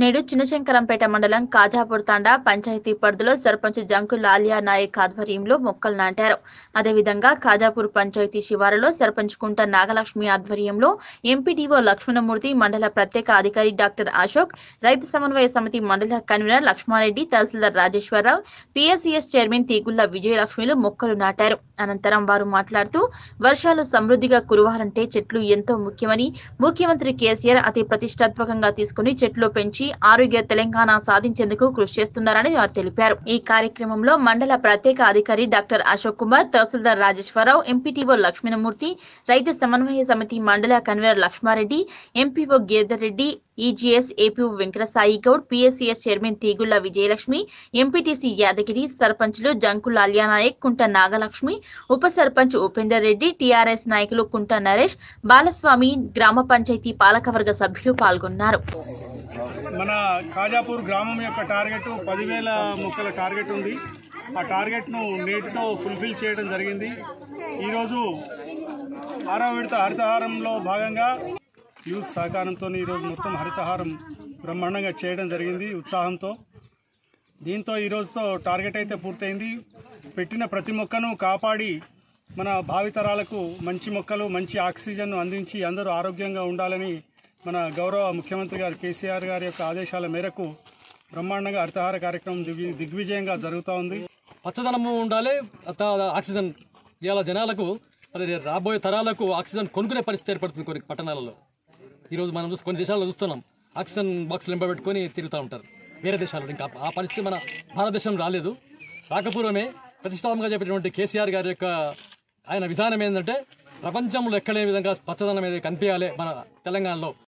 నేడు చిన్నశంకరంపేట మండలం కాజాపూర్ తాండా పంచాయతీ పరిధిలో సర్పంచ్ జంకు లాలియా నాయక్ ఆధ్వర్యంలో మొక్కలు నాటారు అదేవిధంగా కాజాపూర్ పంచాయతీ శివారులో సర్పంచ్ కుంట నాగలక్ష్మి ఆధ్వర్యంలో ఎంపీడీఓ లక్ష్మణమూర్తి మండల ప్రత్యేక అధికారి డాక్టర్ అశోక్ రైతు సమన్వయ సమితి మండల convener Lakshma Reddy tahsildar Rajeshwara Rao PSCS chairman Teegulla విజయలక్ష్మిలు మొక్కలు నాటారు అనంతరం వారు మాట్లాడుతూ వర్షాలు సమృద్ధిగా కురవాలంటే చెట్లు ఎంతో ముఖ్యమని ముఖ్యమంత్రి కేసీఆర్ అతి ప్రతిష్టాత్మకంగా తీసుకుని చెట్లు పెంచి ఆరోగ్య తెలంగాణ సాధించేందుకు కృషి చేస్తున్నారని వారు తెలిపారు ఈ కార్యక్రమంలో మండల ప్రత్యేక అధికారి డాక్టర్ అశోక్ కుమార్ తహసీల్దార్ రాజేశ్వరరావు ఎంపీటీఓ లక్ష్మణమూర్తి రైతు సమన్వయ సమితి మండల convener Lakshma Reddy MPO Geda Reddy EGS AP Venkatasai Goud PSCS chairman Teegulla Vijayalakshmi MPTC Yadagiri సర్పంచ్లు జంకుల అలియానాయక్ కుంట నాగలక్ష్మి ఉప సర్పంచ్ ఉపేందర్ రెడ్డి టీఆర్ఎస్ నాయకులు కుంట నరేష్ బాలస్వామి గ్రామ పంచాయతీ పాలకవర్గ సభ్యులు పాల్గొన్నారు మన కాజాపూర్ గ్రామం యొక్క టార్గెట్ పదివేల మొక్కల టార్గెట్ ఉంది ఆ టార్గెట్ను నేటితో ఫుల్ఫిల్ చేయడం జరిగింది ఈరోజు ఆరో విడత హరితహారంలో భాగంగా యూత్ సహకారంతో ఈరోజు మొత్తం హరితహారం బ్రహ్మాండంగా చేయడం జరిగింది ఉత్సాహంతో దీంతో ఈ రోజుతో టార్గెట్ అయితే పూర్తయింది పెట్టిన ప్రతి మొక్కను కాపాడి మన భావితరాలకు మంచి మొక్కలు మంచి ఆక్సిజన్ను అందించి అందరూ ఆరోగ్యంగా ఉండాలని మన గౌరవ ముఖ్యమంత్రి గారు కేసీఆర్ గారి యొక్క ఆదేశాల మేరకు బ్రహ్మాండంగా హరితహార కార్యక్రమం దిగ్వి దిగ్విజయంగా జరుగుతూ ఉంది పచ్చదనము ఉండాలి త- ఆక్సిజన్ ఇవాళ జనాలకు మరి రాబోయే తరాలకు ఆక్సిజన్ కొనుక్కునే పరిస్థితి ఏర్పడుతుంది కొన్ని పట్టణాలలో ఈరోజు మనం చూసి కొన్ని దేశాల్లో చూస్తున్నాం ఆక్సిజన్ బాక్సులు నింపబెట్టుకొని తిరుగుతూ ఉంటారు వేరే దేశాల్లో ఇంకా ఆ పరిస్థితి మన భారతదేశం రాలేదు రాకపూర్వమే ప్రతిష్టాత్మకంగా చెప్పినటువంటి కేసీఆర్ గారి యొక్క ఆయన విధానం ఏంటంటే ప్రపంచంలో ఎక్కడే విధంగా పచ్చదనం అనేది కనిపించాలి మన తెలంగాణలో